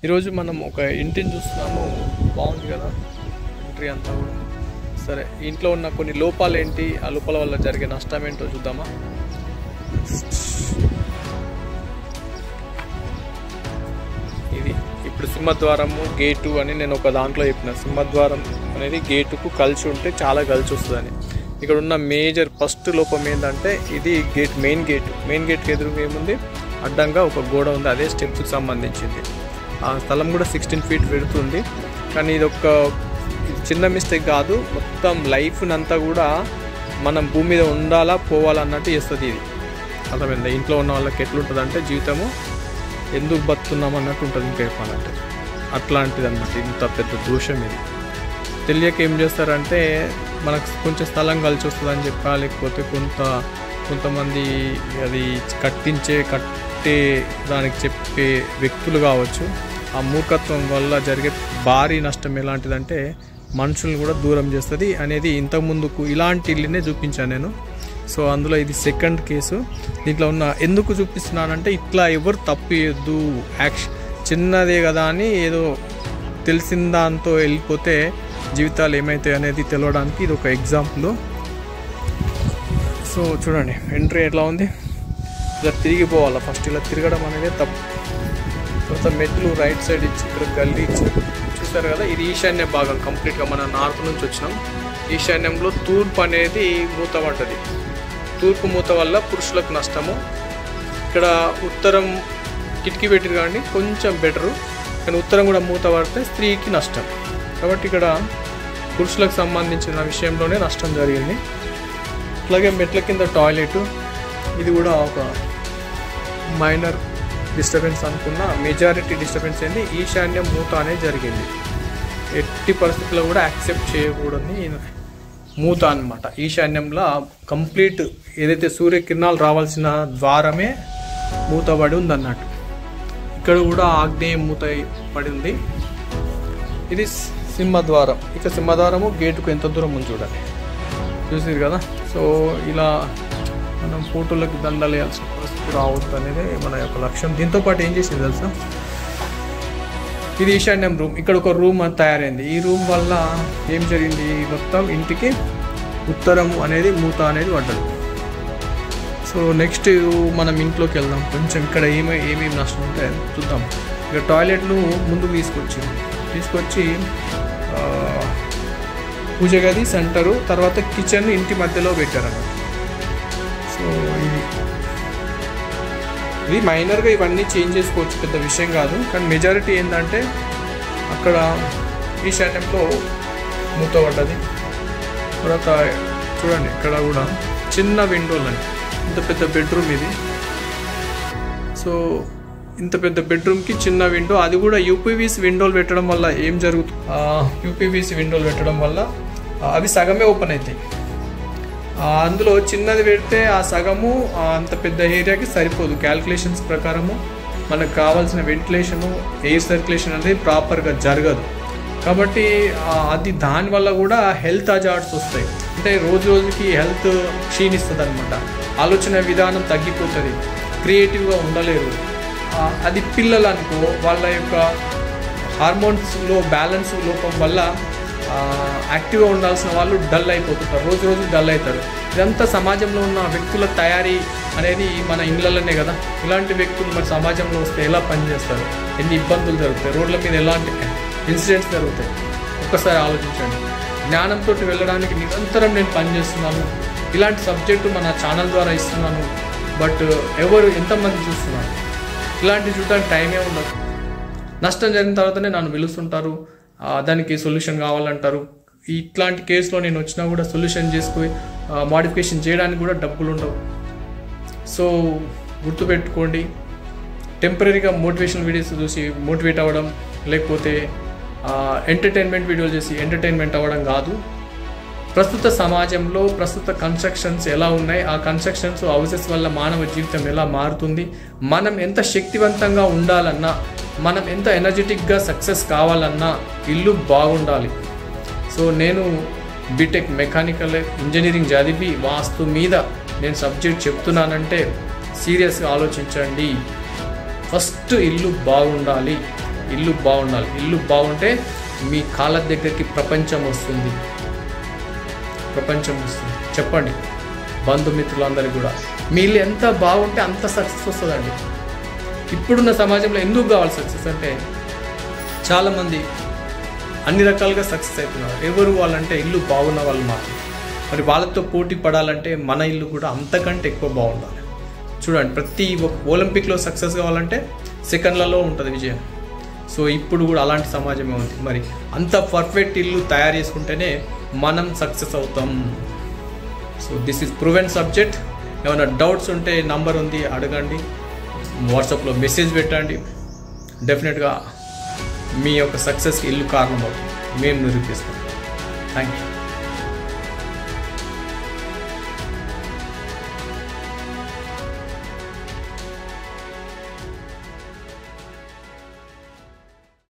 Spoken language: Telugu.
ఈరోజు మనం ఒక ఇంటిని చూస్తున్నాము బాగుంది కదా ఎంట్రీ అంతా కూడా సరే ఇంట్లో ఉన్న కొన్ని లోపాలు ఏంటి ఆ లోపాల వల్ల జరిగే నష్టం ఏంటో చూద్దామా ఇది ఇప్పుడు సింహద్వారము గేటు అని నేను ఒక దాంట్లో చెప్పిన సింహద్వారం అనేది గేటుకు కలిసి ఉంటే చాలా కలిసి వస్తుందని ఇక్కడ ఉన్న మేజర్ ఫస్ట్ లోపం ఏంటంటే ఇది గేట్ మెయిన్ గేట్ మెయిన్ గేట్కి ఎదురుగా ఏముంది అడ్డంగా ఒక గోడ ఉంది అదే స్టెప్స్కి సంబంధించింది ఆ స్థలం కూడా సిక్స్టీన్ ఫీట్ పెడుతుంది కానీ ఇది ఒక చిన్న మిస్టేక్ కాదు మొత్తం లైఫ్నంతా కూడా మనం భూమి మీద ఉండాలా పోవాలా అన్నట్టు చేస్తుంది ఇది అర్థమైందా ఇంట్లో ఉన్న వాళ్ళకి ఎట్లుంటుంది అంటే జీవితము ఎందుకు బతున్నాం అన్నట్టు ఉంటుంది ఇంకా చెప్పాలంటే అట్లాంటిది అనమాట ఇంత పెద్ద దోషం ఇది తెలియక ఏం చేస్తారంటే మనకు కొంచెం స్థలం కలిసి వస్తుందని చెప్పా లేకపోతే కొంత కొంతమంది అది కట్టించే కట్టే దానికి చెప్పే వ్యక్తులు కావచ్చు ఆ మూర్ఖత్వం వల్ల జరిగే భారీ నష్టం ఎలాంటిదంటే మనుషుల్ని కూడా దూరం చేస్తుంది అనేది ఇంతకుముందుకు ఇలాంటి ఇల్లునే చూపించాను నేను సో అందులో ఇది సెకండ్ కేసు దీంట్లో ఉన్న ఎందుకు చూపిస్తున్నానంటే ఇట్లా ఎవరు తప్పియద్దు యాక్షన్ చిన్నదే కదా అని ఏదో తెలిసిన దాంతో వెళ్ళిపోతే జీవితాలు ఏమవుతాయి అనేది తెలవడానికి ఇది ఒక ఎగ్జాంపుల్ సో చూడండి ఎంట్రీ ఎట్లా ఉంది ఇలా తిరిగిపోవాలి ఫస్ట్ ఇలా తిరగడం అనేది తప్పు తర్వాత మెట్లు రైట్ సైడ్ ఇచ్చి ఇక్కడ గల్లీ ఇచ్చి చూసారు కదా ఇది ఈశాన్య భాగం కంప్లీట్గా మన నార్త్ నుంచి వచ్చినాం ఈశాన్యంలో తూర్పు అనేది మూతపడ్డది తూర్పు మూత వల్ల పురుషులకు నష్టము ఇక్కడ ఉత్తరం కిటికీ పెట్టిరు కానీ కొంచెం బెటరు కానీ ఉత్తరం కూడా మూత పడితే స్త్రీకి నష్టం కాబట్టి ఇక్కడ పురుషులకు సంబంధించిన విషయంలోనే నష్టం జరిగింది అట్లాగే మెట్ల కింద టాయిలెట్ ఇది కూడా ఒక మైనర్ డిస్టర్బెన్స్ అనుకున్న మెజారిటీ డిస్టర్బెన్స్ ఏంది ఈశాన్యం మూత అనేది జరిగింది ఎట్టి పరిస్థితుల్లో కూడా యాక్సెప్ట్ చేయకూడని మూత అనమాట ఈశాన్యంలో కంప్లీట్ ఏదైతే సూర్యకిరణాలు రావాల్సిన ద్వారమే మూతబడి ఉందన్నట్టు ఇక్కడ కూడా ఆగ్నేయ మూత పడి ఉంది ఇది సింహద్వారం ఇక సింహద్వారము గేటుకు ఎంత దూరం ఉంది చూడండి చూసారు కదా సో ఇలా మనం ఫోటోలకు దండలు వేయాల్సిన పరిస్థితి రావద్దు అనేది మన యొక్క లక్ష్యం దీంతో పాటు ఏం చేసింది తెలుసా ఇది ఈశాన్యం రూమ్ ఇక్కడ ఒక రూమ్ అని తయారైంది ఈ రూమ్ వల్ల ఏం జరిగింది మొత్తం ఇంటికి ఉత్తరం అనేది మూత అనేది పడ్డది సో నెక్స్ట్ మనం ఇంట్లోకి వెళ్దాం కొంచెం ఇక్కడ ఏమై ఏమేమి నష్టం ఉంటాయో చూద్దాం ఇక టాయిలెట్లు ముందుకు తీసుకొచ్చి తీసుకొచ్చి ఆ, పూజ గది సెంటరు తర్వాత కిచెన్ ఇంటి మధ్యలో పెట్టారన్నమాట సో ఇది ఇది మైనర్గా ఇవన్నీ చేంజ్ చేసుకోవచ్చు పెద్ద విషయం కాదు కానీ మెజారిటీ ఏంటంటే అక్కడ ఈశాన్యంలో మూతపడ్డది తర్వాత చూడండి ఇక్కడ కూడా చిన్న విండోలు అండి ఇంత పెద్ద బెడ్రూమ్ ఇది సో ఇంత పెద్ద బెడ్రూమ్కి చిన్న విండో అది కూడా యూపీవీసీ విండోలు పెట్టడం వల్ల ఏం జరుగుతుంది యూపీవీసీ విండోలు పెట్టడం వల్ల ఆ, అవి సగమే ఓపెన్ అవుతాయి ఆ, అందులో చిన్నది పెడితే ఆ సగము ఆ, అంత పెద్ద ఏరియాకి సరిపోదు క్యాల్కులేషన్స్ ప్రకారము మనకు కావాల్సిన వెంటిలేషను ఎయిర్ సర్క్యులేషన్ అనేది ప్రాపర్గా జరగదు కాబట్టి ఆ, అది దానివల్ల కూడా హెల్త్ అజార్ట్స్ వస్తాయి అంటే రోజు రోజుకి హెల్త్ క్షీణిస్తుంది అనమాట ఆలోచన విధానం తగ్గిపోతుంది క్రియేటివ్గా ఉండలేరు ఆ, అది పిల్లలు అనుకో వాళ్ళ యొక్క హార్మోన్స్లో బ్యాలెన్స్ లోపం వల్ల ఆ, యాక్టివ్గా ఉండాల్సిన వాళ్ళు డల్ అయిపోతుంటారు రోజు రోజు డల్ అవుతారు ఇదంతా సమాజంలో ఉన్న వ్యక్తుల తయారీ అనేది మన ఇళ్ళలోనే కదా ఇలాంటి వ్యక్తులు మన సమాజంలో వస్తే ఎలా పనిచేస్తారు ఎన్ని ఇబ్బందులు జరుగుతాయి రోడ్ల మీద ఎలాంటి ఇన్సిడెంట్స్ జరుగుతాయి ఒక్కసారి ఆలోచించండి జ్ఞానంతో వెళ్ళడానికి నిరంతరం నేను పనిచేస్తున్నాను ఇలాంటి సబ్జెక్టు మన ఛానల్ ద్వారా ఇస్తున్నాను బట్ ఎవరు ఎంతమంది చూస్తున్నారు ఇలాంటి చూడడానికి టైమే ఉండదు నష్టం జరిగిన తర్వాతనే నన్ను పిలుస్తుంటారు ఆ, దానికి సొల్యూషన్ కావాలంటారు ఇట్లాంటి కేసులో నేను వచ్చినా కూడా సొల్యూషన్ చేసుకుని మాడిఫికేషన్ చేయడానికి కూడా డబ్బులు ఉండవు సో గుర్తుపెట్టుకోండి టెంపరీగా మోటివేషనల్ వీడియోస్ చూసి మోటివేట్ అవ్వడం లేకపోతే ఎంటర్టైన్మెంట్ వీడియోలు చేసి ఎంటర్టైన్మెంట్ అవ్వడం కాదు ప్రస్తుత సమాజంలో ప్రస్తుత కన్స్ట్రక్షన్స్ ఎలా ఉన్నాయి ఆ కన్స్ట్రక్షన్స్ హౌసెస్ వల్ల మానవ జీవితం ఎలా మారుతుంది మనం ఎంత శక్తివంతంగా ఉండాలన్నా మనం ఎంత ఎనర్జెటిక్గా సక్సెస్ కావాలన్నా ఇల్లు బాగుండాలి సో నేను బీటెక్ మెకానికల్ ఇంజనీరింగ్ చదివి వాస్తు మీద నేను సబ్జెక్ట్ చెప్తున్నానంటే సీరియస్గా ఆలోచించండి ఫస్ట్ ఇల్లు బాగుండాలి ఇల్లు బాగుండాలి ఇల్లు బాగుంటే మీ కాళ్ళ దగ్గరికి ప్రపంచం వస్తుంది ప్రపంచం వస్తుంది చెప్పండి బంధుమిత్రులందరికీ కూడా మీ ఇల్లు ఎంత బాగుంటే అంత సక్సెస్ వస్తుందండి ఇప్పుడున్న సమాజంలో ఎందుకు కావాలి సక్సెస్ అంటే చాలామంది అన్ని రకాలుగా సక్సెస్ అవుతున్నారు ఎవరు వాళ్ళంటే ఇల్లు బాగున్న వాళ్ళు మాత్రం మరి వాళ్ళతో పోటీ పడాలంటే మన ఇల్లు కూడా అంతకంటే ఎక్కువ బాగుండాలి చూడండి ప్రతి ఒక్క ఒలింపిక్లో సక్సెస్ కావాలంటే సెకండ్లలో ఉంటుంది విజయం సో ఇప్పుడు కూడా అలాంటి సమాజమే ఉంది మరి అంత పర్ఫెక్ట్ ఇల్లు తయారు చేసుకుంటేనే మనం సక్సెస్ అవుతాం so this is proven subject ఏమైనా డౌట్స్ ఉంటే నంబర్ ఉంది అడగండి వాట్సాప్లో మెసేజ్ పెట్టండి డెఫినెట్గా మీ యొక్క సక్సెస్కి ఇల్లు కారణం అవుతుంది మేము నిరూపిస్తాం థ్యాంక్ యూ